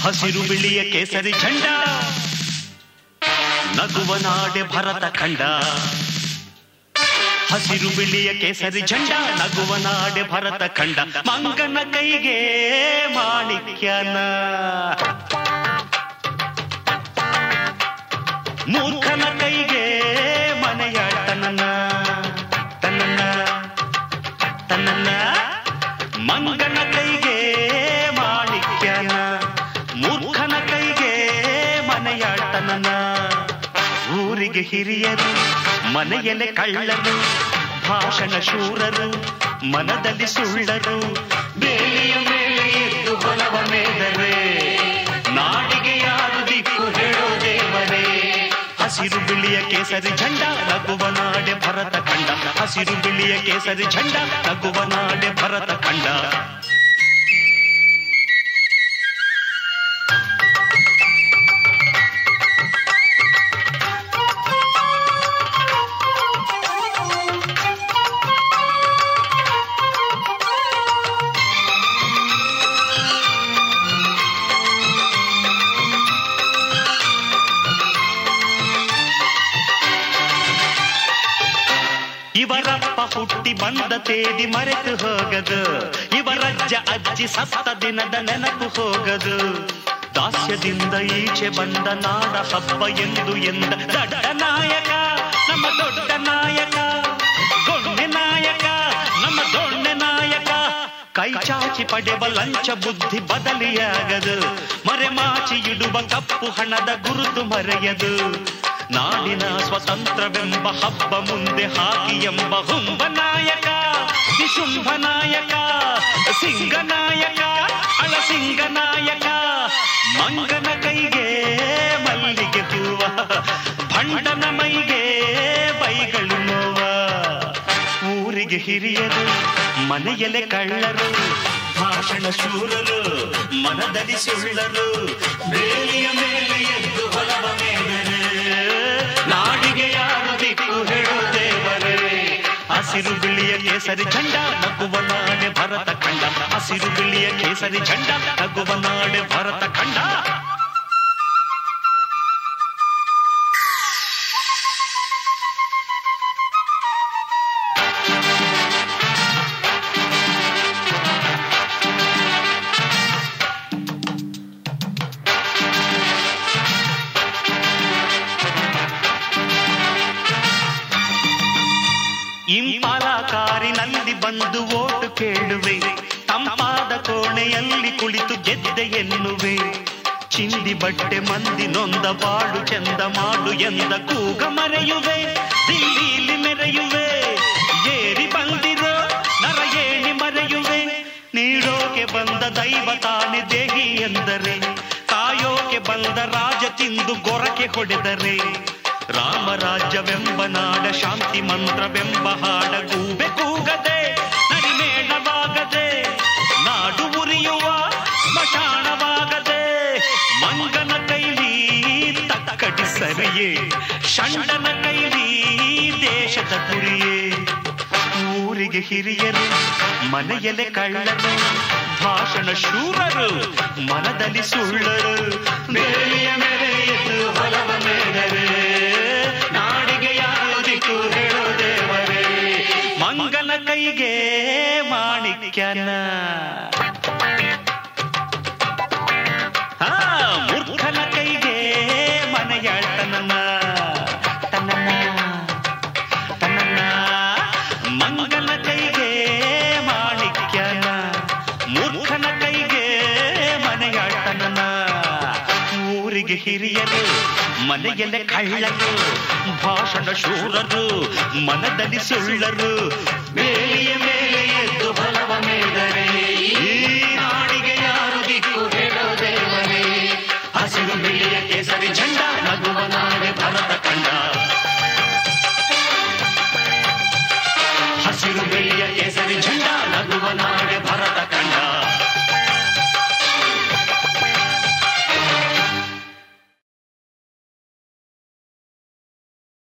ಹಸಿರು ಬಿಳಿಯ ಕೇಸರಿ ಝಂಡ ನಗುವ ನಾಡೆ ಭರತ ಖಂಡ ಹಸಿರು ಬಿಳಿಯ ಕೇಸರಿ ಝಂಡ ನಗುವ ನಾಡೆ ಭರತ ಖಂಡ ಮಂಗನ ಕೈಗೆ ಮಾಣಿಕ್ಯನ ಮೂರ್ಖನ ಕೈಗೆ ಮನೆಯ ತನ್ನ ತನ್ನ ತನ್ನ ಮಂಗನ ಕೈಗೆ ಮಾಣಿಕ್ಯನ ಮೂರ್ಖನ ಕೈಗೆ ಮನೆಯ ತನ್ನ ಊರಿಗೆ ಹಿರಿಯರು ಮನೆಯಲ್ಲೇ ಕಳ್ಳರು ಭಾಷಣ ಶೂರರು ಮನದಲ್ಲಿ ಸುಳ್ಳರು ಬೇಲಿಯ ಮೇಲೆ ಎದ್ದು ಹೊಲವ ಮೇದರೆ ನಾಡಿಗೆ ಯಾರು ದಿಕ್ಕು ಹೇಳೋ ದೇವರೇ ಹಸಿರು ಬಿಳಿಯ ಕೇಸರಿ ಝಂಡ ನಗುವ ನಾಡೆ ಭರತ ಖಂಡ ಹಸಿರು ಬಿಳಿಯ ಕೇಸರಿ ಝಂಡ ನಗುವ ನಾಡೆ ಭರತ ಖಂಡ ಇವರಪ್ಪ ಹುಟ್ಟಿ ಬಂದ ತೇದಿ ಮರೆತು ಹೋಗದು ಇವರಜ್ಜ ಅಜ್ಜಿ ಸತ್ತ ದಿನದ ನೆನಪು ಹೋಗದು ದಾಸ್ಯದಿಂದ ಈಚೆ ಬಂದ ನಾಡ ಹಬ್ಬ ಎಂದು ಎಂದ ದಡ್ಡ ನಾಯಕ ನಮ್ಮ ದೊಡ್ಡ ನಾಯಕ ಗೊಣ್ಣೆ ನಾಯಕ ನಮ್ಮ ದೊಣ್ಣೆ ನಾಯಕ ಕೈ ಚಾಚಿ ಪಡೆವ ಲಂಚ ಬುದ್ಧಿ ಬದಲಿಯಾಗದು ಮರೆಮಾಚಿ ಇಡುವ ಕಪ್ಪು ಹಣದ ಗುರುತು ಮರೆಯದು ನಾಡಿನ ಸ್ವತಂತ್ರವೆಂಬ ಹಬ್ಬ ಮುಂದೆ ಹಾಕಿ ಎಂಬ ಹುಂಬ ನಾಯಕ ನಿಶುಂಭ ನಾಯಕ ಸಿಂಗ ನಾಯಕ ಅಳಸಿಂಗ ನಾಯಕ ಮಂಗನ ಕೈಗೆ ಮಲ್ಲಿಗೆ ಹೂವ ಭಂಡನ ಮೈಗೆ ಬೈಗಳು ನೋವ ಊರಿಗೆ ಹಿರಿಯರು ಮನೆಯಲ್ಲೇ ಕಳ್ಳರು ಭಾಷಣ ಶೂರರು ಮನದಲ್ಲಿ ಸುಳ್ಳರು ಬೇಲಿಯ ಮೇಲೆ ಎದ್ದು ಹೊಲವ ಮೇದರೆ ನಾಡಿಗೆ ಯಾರು ದಿಕ್ಕು ಹೇಳೋ ದೇವರೇ ಹಸಿರು ಬಿಳಿಯ ಕೇಸರಿ ಝಂಡ ನಗುವ ನಾಡೆ ಭರತ ಖಂಡ ಹಸಿರು ಬಿಳಿಯ ಕೇಸರಿ ಝಂಡ ನಗುವ ನಾಡೆ ಭರತ ಖಂಡ ಇಂಪಾಲ ಕಾರಿನಲ್ಲಿ ಬಂದು ಓಟು ಕೇಳುವೆ ತಂಪಾದ ಕೋಣೆಯಲ್ಲಿ ಕುಳಿತು ಗೆದ್ದೆ ಎನ್ನುವೆ ಚಿಂದಿ ಬಟ್ಟೆ ಮಂದಿ ನೊಂದ ಬಾಳು ಚಂದ ಮಾಡು ಎಂದ ಕೂಗ ಮರೆಯುವೆ ದಿಲ್ಲಿಲಿ ಮೆರೆಯುವೆ ಏರಿ ಬಂದಿರೋ ನರ ಏಣಿ ಮರೆಯುವೆ ನೀಡೋಕೆ ಬಂದ ದೈವ ತಾನೆ ದೇಹಿ ಎಂದರೆ ಕಾಯೋಕೆ ಬಂದ ರಾಜ ತಿಂದು ಗೊರಕೆ ಹೊಡೆದರೆ ರಾಮರಾಜ್ಯವೆಂಬ ನಾಡ ಶಾಂತಿ ಮಂತ್ರವೆಂಬ ಹಾಡ ಗೂಬೆ ಕೂಗದೆ ನಡಿಮೇಳವಾಗದೆ ನಾಡು ಉರಿಯುವ ಸ್ಮಶಾನವಾಗದೆ ಮಂಗನ ಕೈಲಿ ತಕ್ಕಡಿ ಸರಿಯೇ ಷಂಡನ ಕೈಲಿ ದೇಶದ ಗುರಿಯೇ ಊರಿಗೆ ಹಿರಿಯರು ಮನೆಯಲ್ಲೇ ಕಳ್ಳರು ಭಾಷಣ ಶೂರರು ಮನದಲ್ಲಿ ಸುಳ್ಳರು ಬೇಲಿಯ ಮೇಲೆ ಎದ್ದು ಹೊಲವ ಮೇದರೆ ನಾಡಿಗೆ ಯಾರು ದಿಕ್ಕು ಹೇಳೋ ದೇವರೇ ಮಂಗನ ಕೈಗೆ ಮಾಣಿಕ್ಯನ ಹಾ ಮೂರ್ಖನ ಕೈಗೆ ಮನೆಯಾಳ್ತನನ್ನ ತನ್ನನ್ನ ತನ್ನನ್ನ ಮಂಗನ ಕೈಗೆ ಮಾಣಿಕ್ಯನ ಮೂರ್ಖನ ಕೈಗೆ ಮನೆಯಾಳ್ತನನ ಊರಿಗೆ ಹಿರಿಯರು ಮನೆಯಲ್ಲೇ ಕಳ್ಳರು ಭಾಷಣ ಶೂರರು ಮನದಲ್ಲಿ ಸುಳ್ಳರು ಬೇಲಿಯ ಮೇಲೆ ಎದ್ದು ಬಲವ ಮೇದರೆ ಈ ನಾಡಿಗೆ ಯಾರು ದಿಕ್ಕು ಹೇಳೋ ದೇವರೇ ಹಸಿರು ಬಿಳಿಯ ಕೇಸರಿ ಝಂಡ ನಗುವ ನಾಡೆ ಭರತ ಕಂಡ ಹಸಿರು ಬೆಳ್ಳಿಯ ಕೇಸರಿ ಝಂಡ